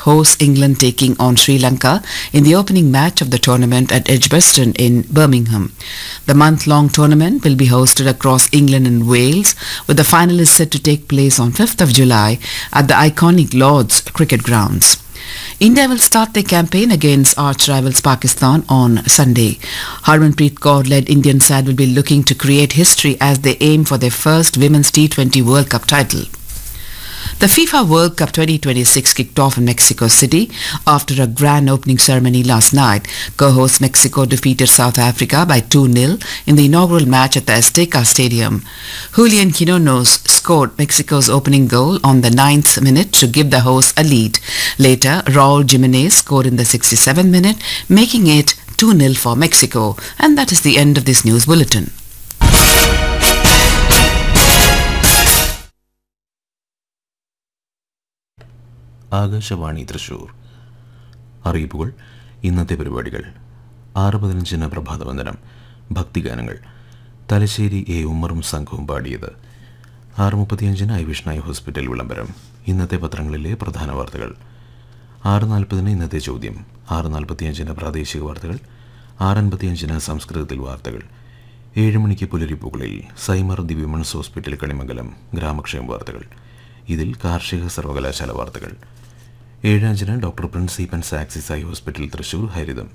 hosts England taking on Sri Lanka in the opening match of the tournament at Edgbaston in Birmingham. The month-long tournament will be hosted across England and Wales, with the finalists set to take place on 5th of July at the iconic Lord's Cricket Grounds. India will start their campaign against arch rivals Pakistan on Sunday. Harmanpreet Kaur-led Indian side will be looking to create history as they aim for their first Women's T20 World Cup title. The FIFA World Cup 2026 kicked off in Mexico City after a grand opening ceremony last night. Co-host Mexico defeated South Africa by 2-0 in the inaugural match at the Azteca Stadium. Julian Quinones scored Mexico's opening goal on the ninth minute to give the hosts a lead. Later, Raul Jimenez scored in the 67th minute, making it 2-0 for Mexico. And that is the end of this news bulletin. Akashvani Thrissur അറിയിപ്പുകൾ ഇന്നത്തെ പരിപാടികൾ ആറ് പതിനഞ്ചിന് പ്രഭാതവന്ദനം ഭക്തിഗാനങ്ങൾ Thalassery A ഉമ്മറും സംഘവും പാടിയത് ആറ് മുപ്പത്തിയഞ്ചിന് I വിഷ്ണായി hospital വിളംബരം ഇന്നത്തെ പത്രങ്ങളിലെ പ്രധാന വാർത്തകൾ ആറ് നാൽപ്പതിന് ഇന്നത്തെ ചോദ്യം ആറ് നാൽപ്പത്തിയഞ്ചിന് പ്രാദേശിക വാർത്തകൾ ആറ് അൻപത്തിയഞ്ചിന് സംസ്കൃതത്തിൽ വാർത്തകൾ ഏഴ് മണിക്ക് പുലരിപ്പുകളിൽ സൈമർ ദി വിമൺസ് ഹോസ്പിറ്റൽ കണിമംഗലം ഗ്രാമക്ഷേമ വാർത്തകൾ ഇതിൽ കാർഷിക സർവകലാശാല വാർത്തകൾ ഏഴാഞ്ചിന് ഡോക്ടർ പ്രിൻസിപ്പൻ സാക്സിസ് ഐ ഹോസ്പിറ്റൽ തൃശൂർ ഹരിതം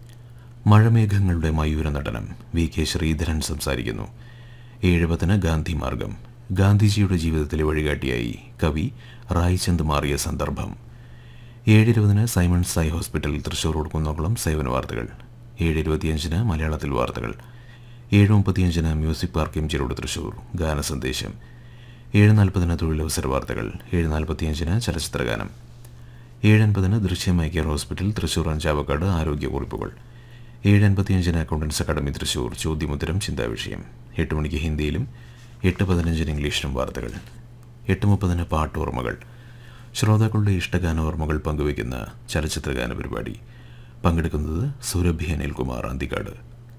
മഴമേഘങ്ങളുടെ മയൂര നടനം വി കെ ശ്രീധരൻ സംസാരിക്കുന്നു ഏഴുപതിന് ഗാന്ധി മാർഗം ഗാന്ധിജിയുടെ ജീവിതത്തിലെ വഴികാട്ടിയായി കവി റായ്ചന്ദ് മാറിയ സന്ദർഭം ഏഴിരുപതിന് Simons eye hospital Thrissur Kunnamkulam സേവന വാർത്തകൾ ഏഴ് ഇരുപത്തിയഞ്ചിന് മലയാളത്തിൽ വാർത്തകൾ ഏഴ് മുപ്പത്തിയഞ്ചിന് music park M G road Thrissur ഗാനസന്ദേശം ഏഴ് നാൽപ്പതിന് തൊഴിലവസര വാർത്തകൾ ഏഴ് നാൽപ്പത്തിയഞ്ചിന് ചലച്ചിത്രഗാനം ഏഴ് അൻപതിന് ദൃശ്യമൈ കെയർ ഹോസ്പിറ്റൽ തൃശൂർ അഞ്ചാവക്കാട് ആരോഗ്യക്കുറിപ്പുകൾ ഏഴ് അൻപത്തിയഞ്ചിന് അക്കൗണ്ടൻസ് അക്കാദമി തൃശൂർ ചോദ്യമുത്തരം ചിന്താവിഷയം എട്ട് മണിക്ക് ഹിന്ദിയിലും എട്ട് പതിനഞ്ചിന് ഇംഗ്ലീഷിലും വാർത്തകൾ എട്ട് മുപ്പതിന് പാട്ടോർമ്മകൾ ശ്രോതാക്കളുടെ ഇഷ്ടഗാന ഓർമ്മകൾ പങ്കുവയ്ക്കുന്ന ചലച്ചിത്രഗാന പരിപാടി പങ്കെടുക്കുന്നത് സുരഭി അനിൽകുമാർ അന്തിക്കാട്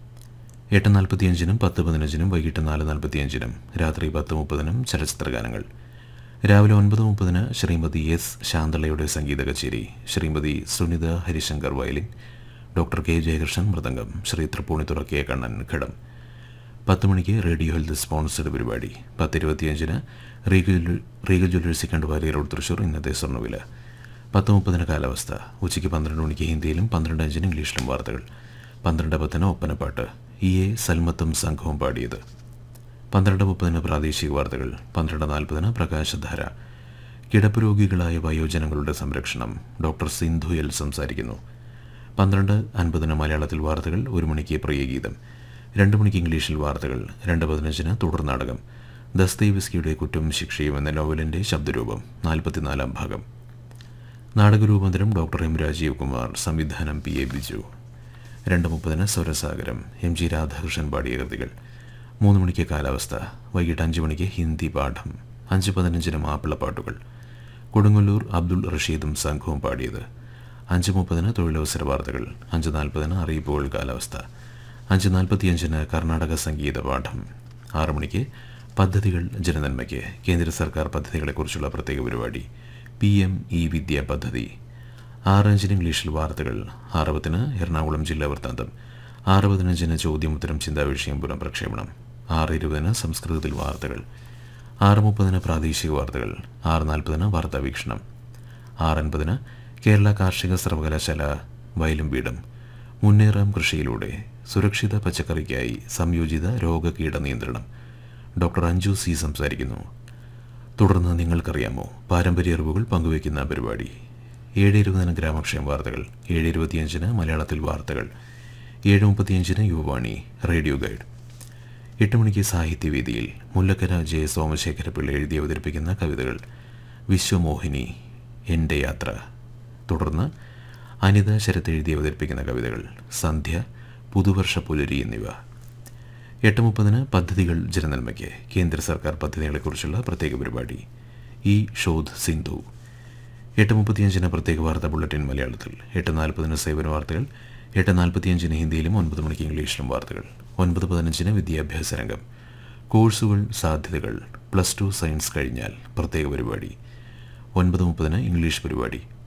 എട്ട് നാൽപ്പത്തിയഞ്ചിനും പത്ത് പതിനഞ്ചിനും വൈകിട്ട് നാല് നാൽപ്പത്തിയഞ്ചിനും രാത്രി പത്ത് മുപ്പതിനും ചലച്ചിത്രഗാനങ്ങൾ രാവിലെ ഒൻപത് മുപ്പതിന് ശ്രീമതി എസ് ശാന്തളയുടെ സംഗീത കച്ചേരി Shrimati Sunitha Harishankar violin doctor K Jayakrishnan mridangam Shri Tripunithura K Kannan ghatam പത്ത് മണിക്ക് റേഡിയോ ഹെൽത്ത് സ്പോൺസർഡ് പരിപാടി പത്ത് ഇരുപത്തിയഞ്ചിന് റീഗൽ റീഗൽ ജ്വല്ലേഴ്സി കണ്ടുവാലി റോഡ് തൃശൂർ ഇന്നത്തെ സ്വർണ്ണവില പത്ത് മുപ്പതിന് കാലാവസ്ഥ ഉച്ചയ്ക്ക് പന്ത്രണ്ട് മണിക്ക് ഹിന്ദിയിലും പന്ത്രണ്ട് അഞ്ചിന് ഇംഗ്ലീഷിലും വാർത്തകൾ പന്ത്രണ്ട് പത്തിന് ഒപ്പനപ്പാട്ട് ഇ എ സൽമത്തും സംഘവും പാടിയത് പന്ത്രണ്ട് മുപ്പതിന് പ്രാദേശിക വാർത്തകൾ പന്ത്രണ്ട് നാൽപ്പതിന് പ്രകാശധാര കിടപ്പ് രോഗികളായ വയോജനങ്ങളുടെ സംരക്ഷണം ഡോക്ടർ സിന്ധു എൽ സംസാരിക്കുന്നു പന്ത്രണ്ട് അൻപതിന് മലയാളത്തിൽ വാർത്തകൾ ഒരു മണിക്ക് പ്രിയഗീതം രണ്ട് മണിക്ക് ഇംഗ്ലീഷിൽ വാർത്തകൾ രണ്ട് പതിനഞ്ചിന് തുടർ നാടകം ദസ്തേവിസ്കിയുടെ കുറ്റം ശിക്ഷയും എന്ന നോവലിൻ്റെ ശബ്ദരൂപം നാൽപ്പത്തിനാലാം ഭാഗം നാടകരൂപാന്തരം ഡോക്ടർ എം രാജീവ് കുമാർ സംവിധാനം പി എ ബിജു രണ്ട് മുപ്പതിന് സ്വരസാഗരം എം ജി രാധാകൃഷ്ണൻ പാടിയ കൃതികൾ മൂന്ന് മണിക്ക് കാലാവസ്ഥ വൈകിട്ട് അഞ്ച് മണിക്ക് ഹിന്ദി പാഠം അഞ്ച് പതിനഞ്ചിന് മാപ്പിളപ്പാട്ടുകൾ കൊടുങ്ങല്ലൂർ അബ്ദുൾ റഷീദും സംഘവും പാടിയത് അഞ്ച് മുപ്പതിന് തൊഴിലവസര വാർത്തകൾ അഞ്ച് നാൽപ്പതിന് അറിയിപ്പുകൾ കാലാവസ്ഥ അഞ്ച് നാൽപ്പത്തിയഞ്ചിന് കർണാടക സംഗീത പാഠം ആറ് മണിക്ക് പദ്ധതികൾ ജനനന്മയ്ക്ക് കേന്ദ്ര സർക്കാർ പദ്ധതികളെക്കുറിച്ചുള്ള പ്രത്യേക പരിപാടി പി എം ഇ വിദ്യ പദ്ധതി ആറ് അഞ്ചിന് ഇംഗ്ലീഷിൽ വാർത്തകൾ ആറുപത്തിന് എറണാകുളം ജില്ലാ വൃത്താന്തം ആറ് പതിനഞ്ചിന് ചോദ്യമുത്തരം ചിന്താവിഷയം പുനഃപ്രക്ഷേപണം ആറ് ഇരുപതിന് സംസ്കൃതത്തിൽ വാർത്തകൾ ആറ് മുപ്പതിന് പ്രാദേശിക വാർത്തകൾ ആറ് നാൽപ്പതിന് വാർത്താ വീക്ഷണം ആറ് അൻപതിന് കേരള കാർഷിക സർവകലാശാല വയലും വീടും മുന്നേറാം കൃഷിയിലൂടെ സുരക്ഷിത പച്ചക്കറിക്കായി സംയോജിത രോഗകീട നിയന്ത്രണം ഡോക്ടർ അഞ്ജു സി സംസാരിക്കുന്നു തുടർന്ന് നിങ്ങൾക്കറിയാമോ പാരമ്പര്യ അറിവുകൾ പങ്കുവയ്ക്കുന്ന പരിപാടി ഏഴ് ഇരുപതിന് ഗ്രാമക്ഷേമ വാർത്തകൾ ഏഴ് ഇരുപത്തിയഞ്ചിന് മലയാളത്തിൽ വാർത്തകൾ ഏഴ് മുപ്പത്തിയഞ്ചിന് യുവവാണി റേഡിയോ ഗൈഡ് എട്ട് മണിക്ക് സാഹിത്യവേദിയിൽ മുല്ലക്കര ജയ സോമശേഖര പിള്ള എഴുതി അവതരിപ്പിക്കുന്ന കവിതകൾ വിശ്വമോഹിനി എൻ്റെ യാത്ര തുടർന്ന് അനിത ശരത്ത് എഴുതി അവതരിപ്പിക്കുന്ന കവിതകൾ സന്ധ്യ പുതുവർഷ പുലരി എന്നിവ എട്ട് മുപ്പതിന് പദ്ധതികൾ ജനനന്മയ്ക്ക് കേന്ദ്ര സർക്കാർ പദ്ധതികളെക്കുറിച്ചുള്ള പ്രത്യേക പരിപാടി ഈ ഷോധ് സിന്ധു എട്ട് മുപ്പത്തിയഞ്ചിന് പ്രത്യേക വാർത്താ ബുള്ളറ്റിൻ മലയാളത്തിൽ എട്ട് നാൽപ്പതിന് സേവന വാർത്തകൾ എട്ട് നാൽപ്പത്തിയഞ്ചിന് ഹിന്ദിയിലും ഒൻപത് മണിക്ക് ഇംഗ്ലീഷിലും വാർത്തകൾ ഒൻപത് പതിനഞ്ചിന് വിദ്യാഭ്യാസ രംഗം കോഴ്സുകൾ സാധ്യതകൾ പ്ലസ് ടു സയൻസ് കഴിഞ്ഞാൽ പ്രത്യേക പരിപാടി ഒൻപത് മുപ്പതിന് ഇംഗ്ലീഷ് പരിപാടി